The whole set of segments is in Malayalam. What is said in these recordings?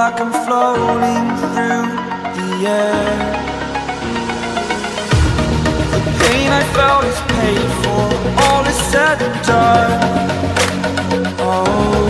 like I'm floating through the air. The pain I felt is paid for, all is said and done. Oh,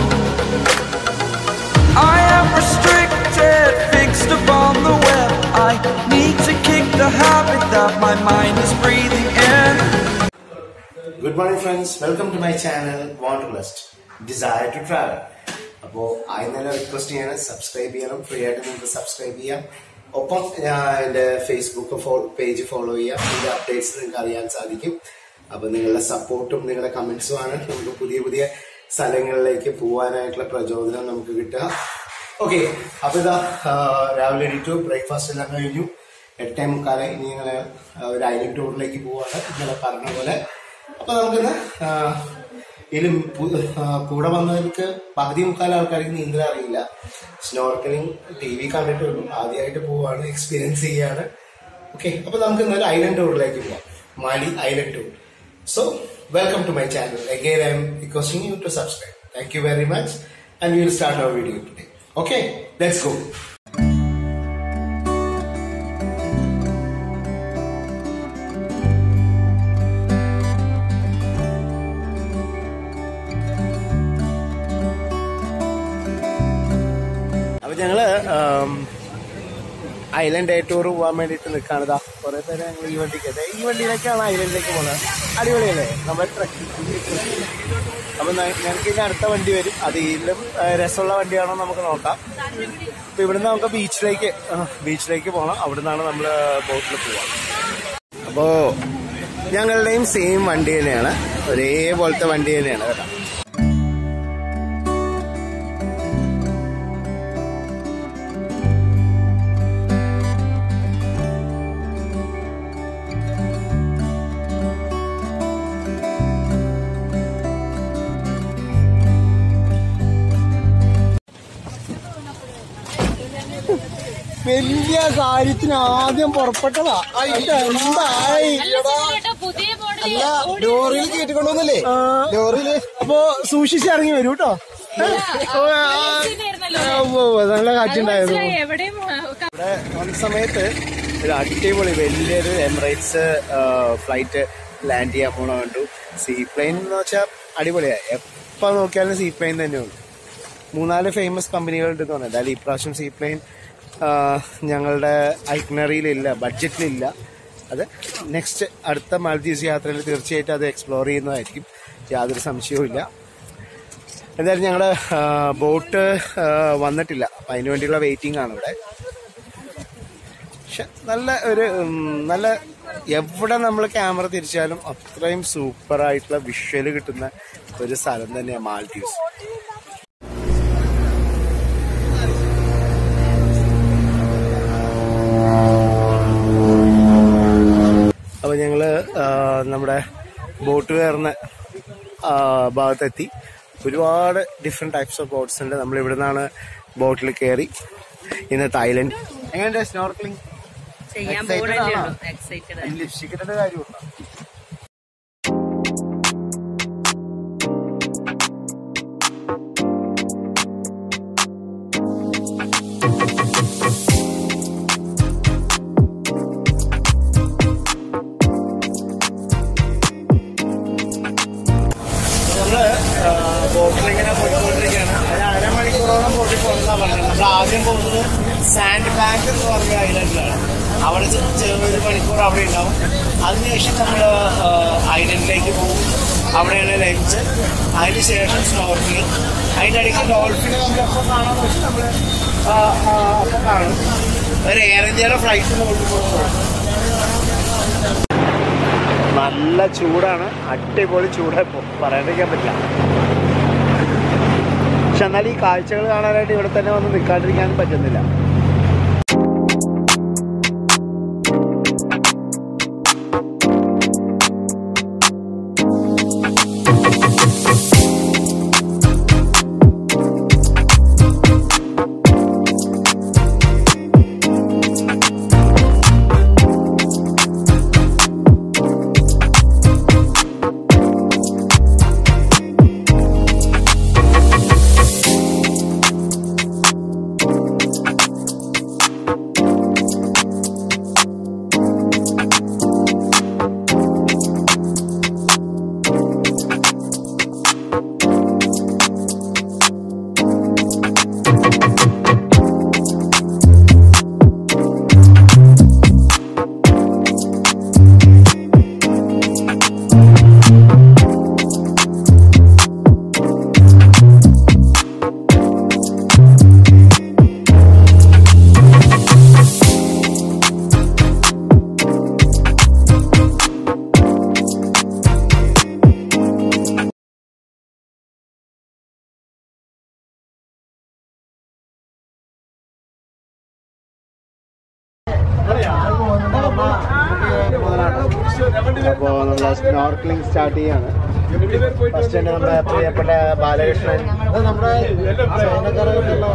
I am restricted, fixed upon the web. I need to kick the habit that my mind is breathing in. Good morning friends welcome to my channel wanderlust desire to travel അപ്പോൾ ആദ്യം തന്നെ റിക്വസ്റ്റ് ചെയ്യണം സബ്സ്ക്രൈബ് ചെയ്യണം ഫ്രീ ആയിട്ട് നിങ്ങൾക്ക് സബ്സ്ക്രൈബ് ചെയ്യാം ഒപ്പം ഞാൻ എൻ്റെ ഫേസ്ബുക്ക് പേജ് ഫോളോ ചെയ്യാം ഇതിൻ്റെ അപ്ഡേറ്റ്സ് നിങ്ങൾക്ക് അറിയാൻ സാധിക്കും അപ്പോൾ നിങ്ങളുടെ സപ്പോർട്ടും നിങ്ങളുടെ കമൻസും ആണ് നമുക്ക് പുതിയ പുതിയ സ്ഥലങ്ങളിലേക്ക് പോകാനായിട്ടുള്ള പ്രചോദനം നമുക്ക് കിട്ടുക ഓക്കെ അപ്പോൾ ഇതാ ആ, രാവിലെ എണീറ്റു ബ്രേക്ക്ഫാസ്റ്റ് എല്ലാം കഴിഞ്ഞു എട്ടേ മുക്കാലെ ഇനി ഞങ്ങൾ ഒരു ഐലൻഡ് ടൂറിലേക്ക് പോവാണ് ഇന്നലെ പറഞ്ഞ പോലെ അപ്പൊ നമുക്കിന്ന് ആ, ഇതിലും പു- ആ, കൂടെ വന്നവർക്ക് പകുതി മുക്കാൽ ആൾക്കാർക്ക് നീന്തൽ അറിയില്ല സ്നോർക്കലിംഗ് ടി വി കണ്ടിട്ടേ ഉള്ളൂ ആദ്യമായിട്ട് പോവാണ് എക്സ്പീരിയൻസ് ചെയ്യാണ് ഓക്കെ അപ്പൊ നമുക്ക് ഇന്നൊരു ഐലൻഡ് ടൂറിലേക്ക് പോവാം Male island tour so welcome to my channel again I'm requesting you to subscribe thank you very much and will start our video today okay let's go അപ്പൊ ഞങ്ങള് ഐലൻഡ് ഡേ ടൂർ പോകാൻ വേണ്ടിട്ട് നിൽക്കാണ് ഇതാ കുറെ പേര് ഞങ്ങൾ ഈ വണ്ടിക്ക് ദേ ഈ വണ്ടിയിലേക്കാണ് ഐലൻഡിലേക്ക് പോകുന്നത് അടിപൊളിയല്ലേ നമ്മൾ ട്രക്കിംഗ് അപ്പൊ ന- ഞങ്ങൾക്ക് ഇനി അടുത്ത വണ്ടി വരും അത് ഇതിലും ആ, രസമുള്ള വണ്ടിയാണോ നമുക്ക് നോക്കാം അപ്പൊ ഇവിടുന്ന് നമുക്ക് ബീച്ചിലേക്ക് ബീച്ചിലേക്ക് പോകണം അവിടുന്നാണ് നമ്മൾ ബോട്ടിൽ പോവാം അപ്പോ ഞങ്ങളുടെയും സെയിം വണ്ടി തന്നെയാണ് ഒരേപോലത്തെ വണ്ടി തന്നെയാണ് കേട്ടോ വലിയ കാര്യത്തിന് ആദ്യം പുറപ്പെട്ടതാ എന്തായി പുതിയ അല്ല ലോറിയിൽ കേട്ടിക്കൊണ്ടോന്നല്ലേ ലോറിയില് അപ്പൊ സൂക്ഷിച്ച് ഇറങ്ങി വരൂ കേട്ടോ നല്ല കാറ്റുണ്ടായിരുന്നു എവിടെയും ഇവിടെ വന്ന സമയത്ത് ഒരു അടിപൊളി വലിയൊരു എമിറേറ്റ്സ് ഫ്ലൈറ്റ് ലാൻഡ് ചെയ്യാൻ പോണ കണ്ടു സീ പ്ലെയിൻ എന്ന് വെച്ചാൽ അടിപൊളിയാ എപ്പോ നോക്കിയാലും സീ പ്ലെയിൻ തന്നെയുള്ളൂ മൂന്നാല് ഫേമസ് കമ്പനികൾ ഉണ്ട് തോന്നുന്നത് അതായത് ഈ പ്രാവശ്യം സീ പ്ലെയിൻ ഞങ്ങളുടെ ഐറ്റ്നറിയിലില്ല ബഡ്ജറ്റിലില്ല അത് നെക്സ്റ്റ് അടുത്ത മാലദ്വീപ്സ് യാത്രയിൽ തീർച്ചയായിട്ടും അത് എക്സ്പ്ലോർ ചെയ്യുന്നതായിരിക്കും യാതൊരു സംശയവും ഇല്ല എന്തായാലും ഞങ്ങളുടെ ബോട്ട് വന്നിട്ടില്ല അപ്പം അതിനു വേണ്ടിയുള്ള വെയിറ്റിംഗ് ആണ് ഇവിടെ പക്ഷെ നല്ല ഒരു ഉം, നല്ല എവിടെ നമ്മൾ ക്യാമറ തിരിച്ചാലും അത്രയും സൂപ്പർ ആയിട്ടുള്ള വിഷ്വല് കിട്ടുന്ന ഒരു സ്ഥലം തന്നെയാണ് മാൽഡീവ്സ് അപ്പൊ ഞങ്ങള് ആ, നമ്മുടെ ബോട്ട് കയറുന്ന ആ, ഭാഗത്തെത്തി ഒരുപാട് ഡിഫറെന്റ് ടൈപ്സ് ഓഫ് ബോട്ട്സ് ഉണ്ട് നമ്മൾ ഇവിടെ നിന്നാണ് ബോട്ടിൽ കയറി ഇന്ന് തായ്ലൻഡ് എങ്ങനെയുണ്ട് സ്നോർക്കലിംഗ് ചെയ്യാൻ Excited പോകണല്ലേ ആണോ? ഉള്ളൂ എക്സൈറ്റഡ് ലിപ്സ്റ്റിക് ഇട്ട കാര്യമുണ്ടോ നമ്മള് ബോട്ടിൽ ഇങ്ങനെ പോയിക്കൊണ്ടിരിക്കുകയാണ് ഒരു അരമണിക്കൂറോളം ബോട്ടിൽ പോകുന്നതാണ് പറഞ്ഞത് നമ്മൾ ആദ്യം പോകുന്നത് സാൻഡ് ബാങ്ക് എന്ന് പറഞ്ഞ ഐലൻഡിലാണ് അവിടെ ചെ- ഒരു മണിക്കൂർ അവിടെ ഉണ്ടാവും അതിനുശേഷം നമ്മൾ ഐലൻഡിലേക്ക് പോകും അവിടെയാണ് ലഞ്ച് അതിനുശേഷം സ്നോർക്കിങ് അതിൻ്റെ ഇടയ്ക്ക് ഡോൾഫിനെ നമ്മളെപ്പോൾ കാണാൻ വെച്ച് നമ്മൾ അപ്പം കാണും ഒരു എയർ ഇന്ത്യയുടെ ഫ്ലൈറ്റിന് കൊണ്ടുപോകുന്നത് നല്ല ചൂടാണ് അടിപൊളി ചൂടാ ഇപ്പൊ പറയാണ്ടിരിക്കാൻ പറ്റില്ല പക്ഷെ എന്നാൽ ഈ കാഴ്ചകൾ കാണാനായിട്ട് ഇവിടെ തന്നെ വന്ന് നിൽക്കാണ്ടിരിക്കാൻ പറ്റുന്നില്ല അപ്പോൾ നമ്മൾ സ്നോർക്കലിംഗ് സ്റ്റാർട്ട് ചെയ്യാണ് ഫസ്റ്റ് തന്നെ നമ്മുടെ പ്രിയപ്പെട്ട ബാലകൃഷ്ണൻ അത് നമ്മുടെ ചൈനക്കാരായിട്ടുള്ള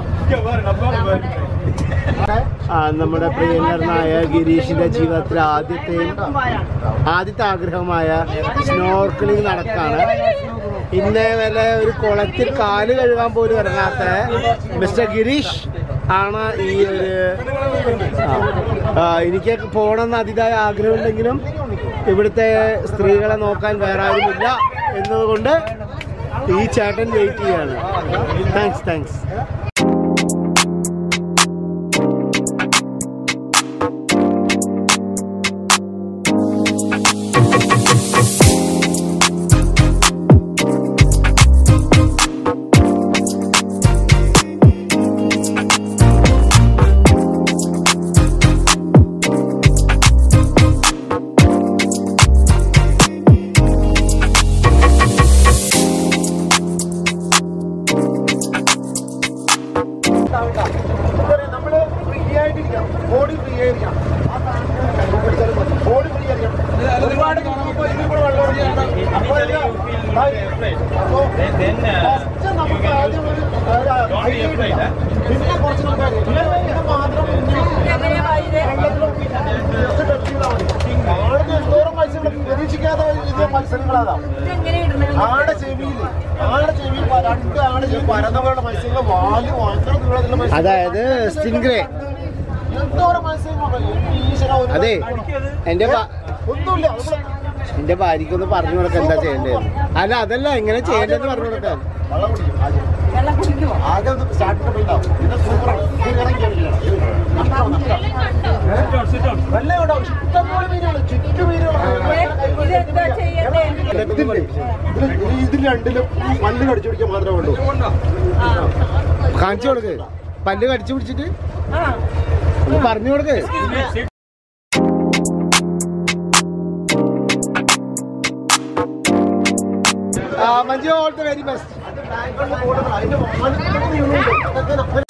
ആ, നമ്മുടെ പ്രിയങ്കരനായ ഗിരീഷിന്റെ ജീവിതത്തിലെ ആദ്യത്തെ ആദ്യത്തെ ആഗ്രഹമായ സ്നോർക്കലിംഗ് നടക്കാണ് ഇന്നേ വരെ ഒരു കുളത്തിൽ കാല് കഴുകാൻ പോലും ഇറങ്ങാത്ത മിസ്റ്റർ ഗിരീഷ് ആണ് ഈ ഒരു ആ, ആ, എനിക്ക് പോകണമെന്ന് അതിതായ ആഗ്രഹമുണ്ടെങ്കിലും ഇവിടുത്തെ സ്ത്രീകളെ നോക്കാൻ വേറെ ആരുമില്ല എന്നതുകൊണ്ട് ഈ ചേട്ടൻ വെയിറ്റ് ചെയ്യാണ് താങ്ക്സ് താങ്ക്സ് നമ്മള് ഫ്രീ ആയിട്ടിരിക്കാം ബോഡി ഫ്രീ ആയിരിക്കാം ബോഡി ഫ്രീ ആയിരിക്കാം ഒരുപാട് നമുക്ക് ആദ്യം ഒരു പിന്നെ കുറച്ച് ആൾക്കാർ പിന്നെ മാത്രം വെള്ളത്തിലും just touch ചെയ്താൽ മതി. ആടിന് എന്തോരം മത്സ്യങ്ങൾ പ്രതീക്ഷിക്കാതെ ഇത് മത്സ്യങ്ങളാണ് ആടെ ചെവിയിൽ ആടെ ചെവിയിൽ പ- രണ്ട് ആടെ ചെവി പരന്ന പോലുള്ള മത്സ്യങ്ങൾ വാല് ഭയങ്കര നീളത്തിലുള്ള മത്സ്യം അതായത് സ്റ്റിംഗ്രേ എന്തോരം മത്സ്യങ്ങളാണ് ഈശ്വര ഒരു അതെ എന്റെ ഭാ- ഒന്നുമില്ല നമ്മള് എന്റെ ഭാര്യക്കൊന്ന് പറഞ്ഞു കൊടുക്കാൻ എന്താ ചെയ്യേണ്ടത് അല്ല അതല്ല എങ്ങനെ ചെയ്യേണ്ടതെന്ന് പറഞ്ഞു കൊടുക്കാൻ വെള്ളം കുടിക്കും ആദ്യം ആദ്യം ഒന്ന് സ്റ്റാർട്ട് ഉണ്ടാവും പിന്നെ സൂപ്പറാണ് ഇത് ഇറങ്ങി കളിക്കണം. വെള്ളം ഉണ്ടാവും ഇഷ്ടംപോലെ മീനുകൾ ചുറ്റു മീനുകൾ ഇതിൽ രണ്ടിലും പല്ല് കടിച്ചു പിടിക്കാൻ മാത്രമേ ഉള്ളൂ കാണിച്ചു കൊടുക്ക് പല്ല് കടിച്ചു പിടിച്ചിട്ട് ഒന്ന് പറഞ്ഞു കൊടുക്ക് ആ, Manju all the very best അതിന്റെ വാലിൽ മീനുണ്ട്. അതൊക്കെ നമ്മൾ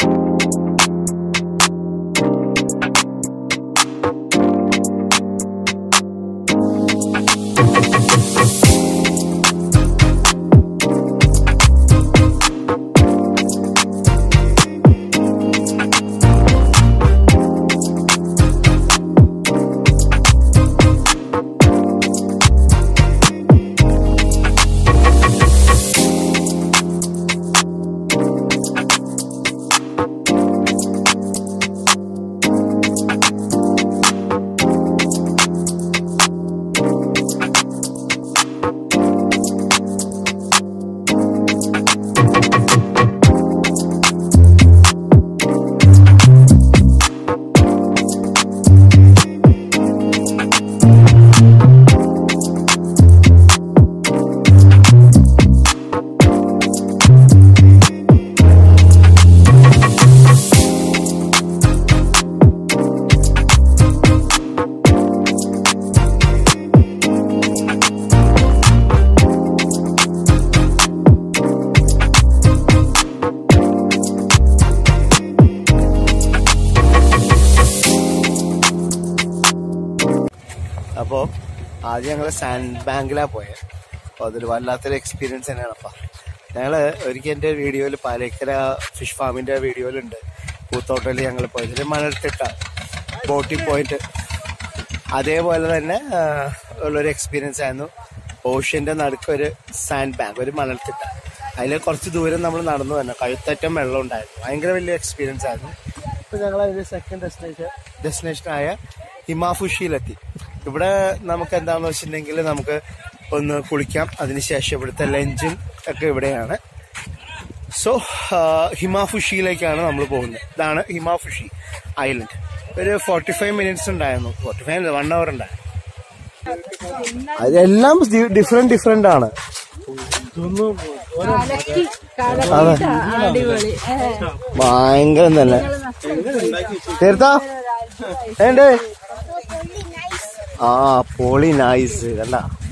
അപ്പോൾ ആദ്യം ഞങ്ങൾ സാൻഡ് ബാങ്കിലാണ് പോയത് അപ്പോൾ അതൊരു വല്ലാത്തൊരു എക്സ്പീരിയൻസ് തന്നെയാണ് അപ്പം ഞങ്ങൾ ഒരിക്കൽ എൻ്റെ വീഡിയോയിൽ പാലേക്കര ഫിഷ് ഫാമിൻ്റെ വീഡിയോയിലുണ്ട് പൂത്തോട്ടയിൽ ഞങ്ങൾ പോയത് ഇതിൽ മണൽത്തിട്ട ബോട്ടിൽ പോയിട്ട് അതേപോലെ തന്നെ ആ, ഉള്ളൊരു എക്സ്പീരിയൻസ് ആയിരുന്നു ഓഷ്യൻ്റെ നടുക്ക് ഒരു സാൻഡ് ബാങ്ക് ഒരു മണൽത്തിട്ട അതിൽ കുറച്ച് ദൂരം നമ്മൾ നടന്നു തന്നെ കഴുത്തറ്റം വെള്ളം ഉണ്ടായിരുന്നു ഭയങ്കര വലിയ എക്സ്പീരിയൻസ് ആയിരുന്നു അപ്പോൾ ഞങ്ങൾ അതിൻ്റെ സെക്കൻഡ് ഡെസ്റ്റിനേഷൻ ഡെസ്റ്റിനേഷനായ ഹിമാഫുഷിയിലെത്തി ഇവിടെ നമുക്ക് എന്താണെന്ന് വെച്ചിട്ടുണ്ടെങ്കിൽ നമുക്ക് ഒന്ന് കുളിക്കാം അതിനുശേഷം ഇവിടുത്തെ ലഞ്ചും ഒക്കെ ഇവിടെയാണ് സോ ഹിമാഫുഷിയിലേക്കാണ് നമ്മൾ പോകുന്നത് ഇതാണ് ഹിമാഫുഷി ഐലൻഡ് ഒരു ഫോർട്ടി ഫൈവ് മിനിറ്റ്സ് ഉണ്ടായിരുന്നു ഫോർട്ടി ഫൈവ് വൺ അവർ ഉണ്ടായിരുന്നു അതെല്ലാം ഡിഫറെന്റ് ഡിഫറെന്റ് ആണ് അതെ ഭയങ്കരം തന്നെ തീർത്താ ഏണ്ടേ ആ പോളി നൈസ് കണ്ട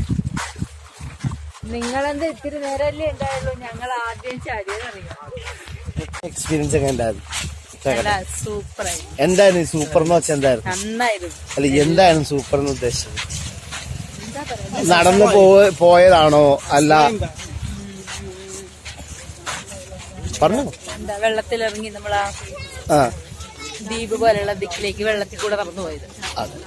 നിങ്ങളെന്താ ഇത്തിരി നേരമല്ലേ ഉണ്ടായുള്ളൂ ഞങ്ങൾ ആദ്യം ചാടിയതറിയാം എക്സ്പീരിയൻസ് ഒക്കെ ഉണ്ടായിരുന്നു സൂപ്പറായി എന്തായിരുന്നു സൂപ്പർ എന്ന് വെച്ചാൽ എന്തായിരുന്നു നന്നായിരുന്നു അല്ല എന്തായിരുന്നു സൂപ്പർ എന്ന് ഉദ്ദേശിച്ചത് എന്താ നടന്നു പോ പോയതാണോ അല്ല പറഞ്ഞു എന്താ വെള്ളത്തിലിറങ്ങി നമ്മൾ ആ ആ ദ്വീപ് പോലെയുള്ള ദിക്കിലേക്ക് വെള്ളത്തിൽ കൂടെ നടന്നു പോയത് അതെ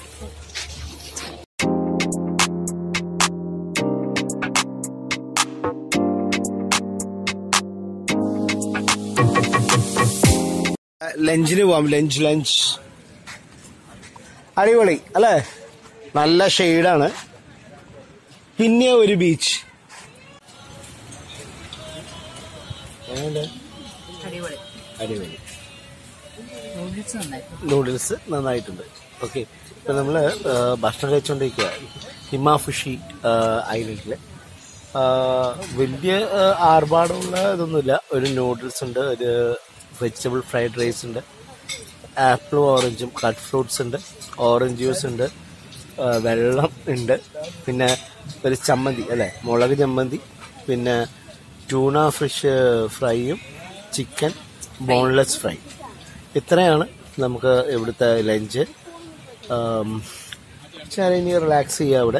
ലഞ്ചിന് പോവാം ലഞ്ച് ലഞ്ച് അടിപൊളി അല്ലേ നല്ല ഷെയ്ഡാണ് പിന്നെ ഒരു ബീച്ച് അടിപൊളി അടിപൊളി നൂഡിൽസ് നന്നായി നൂഡിൽസ് നന്നായിട്ടുണ്ട് ഓക്കെ ഇപ്പൊ നമ്മള് ആ, ഭക്ഷണം കഴിച്ചുകൊണ്ടിരിക്കുക ഹിമാഫുഷി ഐലൻഡില് വലിയ ആ, ആർഭാടമുള്ള ഇതൊന്നുമില്ല ഒരു നൂഡിൽസ് ഉണ്ട് ഒരു വെജിറ്റബിൾ ഫ്രൈഡ് റൈസ് ഉണ്ട് ആപ്പിളും ഓറഞ്ചും കട്ട് ഫ്രൂട്ട്സ് ഉണ്ട് ഓറഞ്ച് ജ്യൂസ് ഉണ്ട് ആ, വെള്ളം ഉണ്ട് പിന്നെ ഒരു ചമ്മന്തി അല്ലെ മുളക് ചമ്മന്തി പിന്നെ ട്യൂണ ഫിഷ് ഫ്രൈയും ചിക്കൻ ബോൺലെസ് ഫ്രൈ ഇത്രയാണ് നമുക്ക് ഇവിടുത്തെ ലഞ്ച് ഞാൻ ഇനി റിലാക്സ് ചെയ്യാം അവിടെ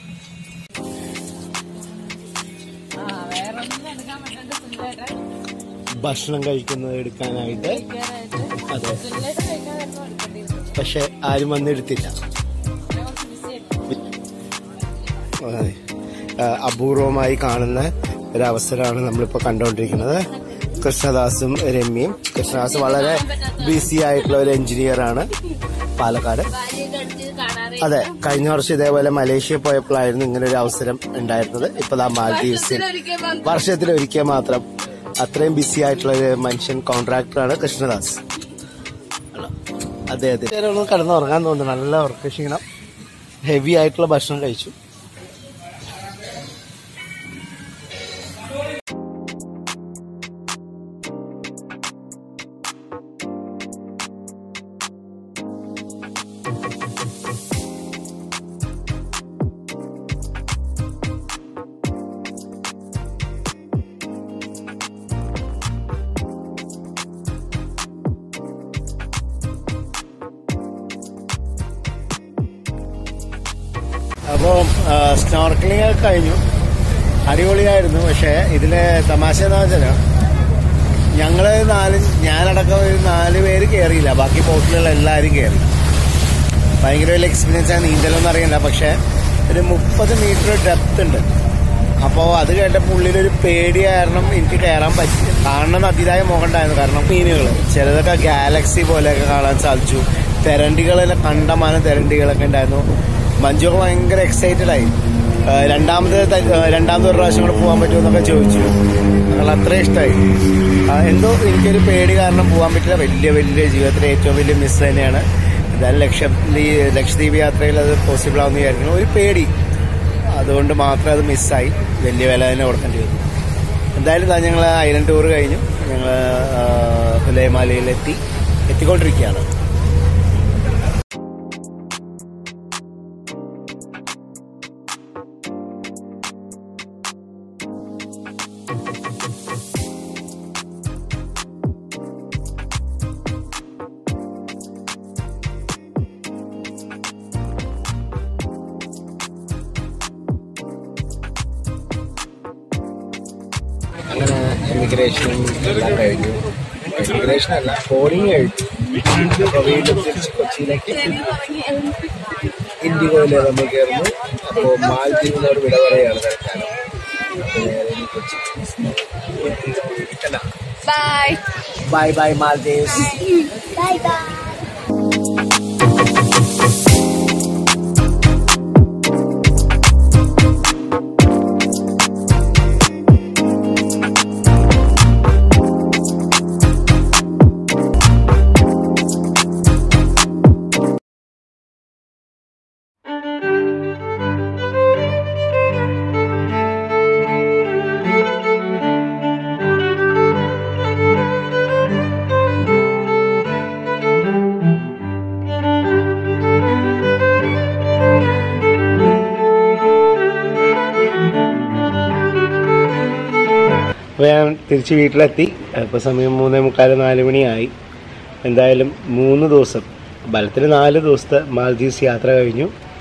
ഭക്ഷണം കഴിക്കുന്നത് എടുക്കാനായിട്ട് അതെ പക്ഷെ ആരും വന്നെടുത്തില്ല അതെ. ആ, അപൂർവമായി കാണുന്ന ഒരവസരമാണ് നമ്മളിപ്പോൾ കണ്ടുകൊണ്ടിരിക്കുന്നത് കൃഷ്ണദാസും രമ്യയും കൃഷ്ണദാസ് വളരെ ബിസി ആയിട്ടുള്ള ഒരു എഞ്ചിനീയർ ആണ് പാലക്കാട് അതെ കഴിഞ്ഞ വർഷം ഇതേപോലെ മലേഷ്യ പോയപ്പോഴായിരുന്നു ഇങ്ങനെ ഒരു അവസരം ഉണ്ടായിരുന്നത് ഇപ്പൊ ദാ മാൽദീവ്സിൽ വർഷത്തിൽ ഒരിക്കൽ മാത്രം അത്രയും ബിസി ആയിട്ടുള്ള ഒരു മനുഷ്യൻ കോൺട്രാക്ടറാണ് കൃഷ്ണദാസ് അദ്ദേഹത്തിന് ഒന്ന് കിടന്നുറങ്ങാൻ തോന്നുന്നു നല്ല ഉറക്ക ക്ഷീണം ഹെവി ആയിട്ടുള്ള ഭക്ഷണം കഴിച്ചു അപ്പോൾ സ്നോർക്കലിംഗ് ഒക്കെ കഴിഞ്ഞു അടിപൊളിയായിരുന്നു പക്ഷേ ഇതിലെ തമാശ എന്താ വെച്ചാൽ ഞങ്ങള് നാല് ഞാനടക്കം ഒരു നാല് പേര് കയറിയില്ല ബാക്കി ബോട്ടിലുള്ള എല്ലാവരും കയറി ഭയങ്കര വലിയ എക്സ്പീരിയൻസ് ആണ് നീന്തലൊന്നും അറിയണ്ട പക്ഷെ ഒരു മുപ്പത് മീറ്റർ ഡെപ്ത് ഉണ്ട് അപ്പോൾ അത് കേട്ടപ്പോൾ ഉള്ളിലൊരു പേടി കാരണം എനിക്ക് കയറാൻ പറ്റി കാണണം അതിയായ മുഖം ഉണ്ടായിരുന്നു കാരണം മീനുകൾ ചിലതൊക്കെ ഗാലക്സി പോലെയൊക്കെ കാണാൻ സാധിച്ചു തെരണ്ടികളെല്ലാം കണ്ടമാനം തെരണ്ടികളൊക്കെ ഉണ്ടായിരുന്നു മഞ്ജുഒക്കെ ഭയങ്കര എക്സൈറ്റഡ് ആയി ആ, രണ്ടാമത് ത- ആ, രണ്ടാമത് ഒരു പ്രാവശ്യം കൂടെ പോകാൻ പറ്റുമെന്നൊക്കെ ചോദിച്ചു ഞങ്ങൾ അത്രയും ഇഷ്ടമായി എന്തോ എനിക്കൊരു പേടി കാരണം പോകാൻ പറ്റില്ല വലിയ വലിയ ജീവിതത്തിലെ ഏറ്റവും വലിയ മിസ് തന്നെയാണ് എന്തായാലും ലക്ഷദ്വീപ് ലക്ഷദ്വീപ് യാത്രയിൽ അത് പോസിബിൾ ആവുമെന്ന് വിചാരിക്കുന്നു ഒരു പേടി അതുകൊണ്ട് മാത്രം അത് മിസ്സായി വലിയ വില തന്നെ കൊടുക്കേണ്ടി വന്നു എന്തായാലും താ ഞങ്ങൾ ഐലൻഡ് ടൂർ കഴിഞ്ഞു ഞങ്ങൾ ഹുലൈമാലയിലെത്തി എത്തിക്കൊണ്ടിരിക്കുകയാണ് അങ്ങനെ എമിഗ്രേഷനും എല്ലാം കഴിഞ്ഞു എമിഗ്രേഷൻ അല്ല ബോർഡിങ് കഴിഞ്ഞു അപ്പോൾ വീണ്ടും തിരിച്ച് കൊച്ചിയിലേക്ക് ഇൻഡിഗോയിൽ നമ്മൾ കയറുന്നു അപ്പോൾ മാലദ്വീപിനോട് വിട പറയുകയാണ് തൽക്കാലം അപ്പോൾ നേരെ ഇനി Kochi bye bye bye Maldives അപ്പോൾ ഞാൻ തിരിച്ച് വീട്ടിലെത്തി ഇപ്പോൾ സമയം മൂന്നേ മുക്കാൽ നാല് മണിയായി എന്തായാലും മൂന്ന് ദിവസം ബലത്തിൽ നാല് ദിവസത്തെ മാൽദീവ്സ് യാത്ര കഴിഞ്ഞു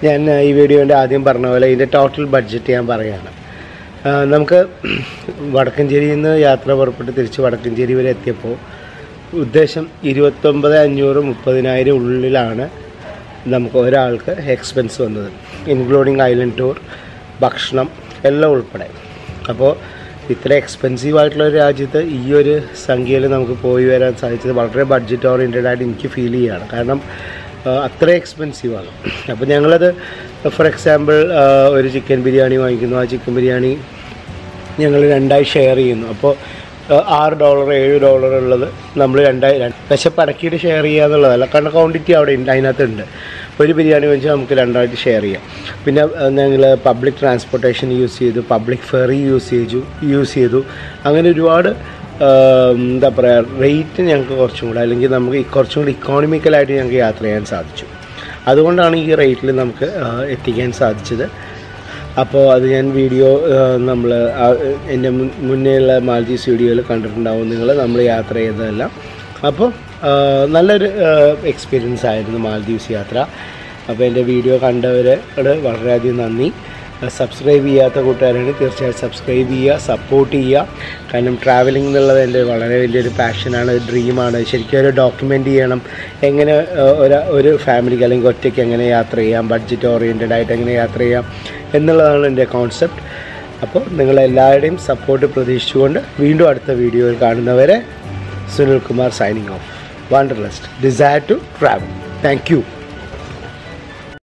ഞാൻ ആ, ഈ വീഡിയോൻ്റെ ആദ്യം പറഞ്ഞ പോലെ ഇതിൻ്റെ ടോട്ടൽ ബഡ്ജറ്റ് ഞാൻ പറയുകയാണ് ആ, നമുക്ക് വടക്കഞ്ചേരിയിൽ നിന്ന് യാത്ര പുറപ്പെട്ട് തിരിച്ച് വടക്കഞ്ചേരി വരെ എത്തിയപ്പോൾ ഉദ്ദേശം ഇരുപത്തൊമ്പത് അഞ്ഞൂറ് മുപ്പതിനായിരം ഉള്ളിലാണ് നമുക്ക് ഒരാൾക്ക് എക്സ്പെൻസ് വന്നത് ഇൻക്ലൂഡിങ് ഐലൻഡ് ടൂർ ഭക്ഷണം എല്ലാം ഉൾപ്പെടെ അപ്പോൾ ഇത്ര എക്സ്പെൻസീവ് ആയിട്ടുള്ള ഒരു രാജ്യത്ത് ഈ ഒരു സംഖ്യയിൽ നമുക്ക് പോയി വരാൻ സാധിച്ചത് വളരെ ബഡ്ജറ്റ് ഓറിയൻറ്റഡ് ആയിട്ട് എനിക്ക് ഫീൽ ചെയ്യുകയാണ് കാരണം ആ, അത്ര എക്സ്പെൻസീവ് ആണ് അപ്പോൾ ഞങ്ങളത് ഫോർ എക്സാമ്പിൾ ഒരു ചിക്കൻ ബിരിയാണി വാങ്ങിക്കുന്നു ആ ചിക്കൻ ബിരിയാണി ഞങ്ങൾ രണ്ടായി ഷെയർ ചെയ്യുന്നു അപ്പോൾ ഏഹ്, ആറ് ഡോളർ ഏഴ് ഡോളർ ഉള്ളത് നമ്മൾ രണ്ടായി രണ്ട് വിശപ്പടക്കിയിട്ട് ഷെയർ ചെയ്യുക എന്നുള്ളതല്ല കാരണം ക്വാണ്ടിറ്റി അവിടെ ഉണ്ട് അതിനകത്തുണ്ട് ഒരു ബിരിയാണി വെച്ച് നമുക്ക് രണ്ടായിട്ട് ഷെയർ ചെയ്യാം പിന്നെ ഞങ്ങൾ പബ്ലിക് ട്രാൻസ്പോർട്ടേഷൻ യൂസ് ചെയ്തു പബ്ലിക് ഫെറി യൂസ് ചെയ്തു യൂസ് ചെയ്തു അങ്ങനെ ഒരുപാട് ഏഹ്, എന്താ പറയുക റേറ്റ് ഞങ്ങൾക്ക് കുറച്ചും കൂടെ അല്ലെങ്കിൽ നമുക്ക് ഈ കുറച്ചും കൂടി ഇക്കോണമിക്കലായിട്ട് ഞങ്ങൾക്ക് യാത്ര ചെയ്യാൻ സാധിച്ചു അതുകൊണ്ടാണ് ഈ റേറ്റിൽ നമുക്ക് ഏഹ്, എത്തിക്കാൻ സാധിച്ചത് അപ്പോൾ അത് ഞാൻ വീഡിയോ നമ്മൾ എൻ്റെ മുൻ മുന്നേയുള്ള മാൽദീവ്സ് വീഡിയോയിൽ കണ്ടിട്ടുണ്ടാവും നിങ്ങൾ നമ്മൾ യാത്ര ചെയ്തതെല്ലാം അപ്പോൾ ആ, നല്ലൊരു എക്സ്പീരിയൻസ് ആയിരുന്നു മാൽദീവ്സ് യാത്ര അപ്പോൾ എൻ്റെ വീഡിയോ കണ്ടവരോട് വളരെയധികം നന്ദി സബ്സ്ക്രൈബ് ചെയ്യാത്ത കൂട്ടുകാരാണ് തീർച്ചയായും സബ്സ്ക്രൈബ് ചെയ്യുക സപ്പോർട്ട് ചെയ്യുക കാരണം ട്രാവലിംഗ് എന്നുള്ളത് എൻ്റെ വളരെ വലിയൊരു പാഷനാണ് ഡ്രീമാണ് ശരിക്കും ഒരു ഡോക്യുമെൻ്റ് ചെയ്യണം എങ്ങനെ ആ, ഒരു ഒരു ഫാമിലിക്ക് അല്ലെങ്കിൽ ഒറ്റയ്ക്ക് എങ്ങനെ യാത്ര ചെയ്യാം ബഡ്ജറ്റ് ഓറിയൻറ്റഡ് ആയിട്ട് എങ്ങനെ യാത്ര ചെയ്യാം എന്നുള്ളതാണ് എൻ്റെ കോൺസെപ്റ്റ് അപ്പോൾ നിങ്ങളെല്ലാവരുടെയും സപ്പോർട്ട് പ്രതീക്ഷിച്ചുകൊണ്ട് വീണ്ടും അടുത്ത വീഡിയോയിൽ കാണുന്നവരെ Sunil Kumar signing off wanderlust desire to travel thank U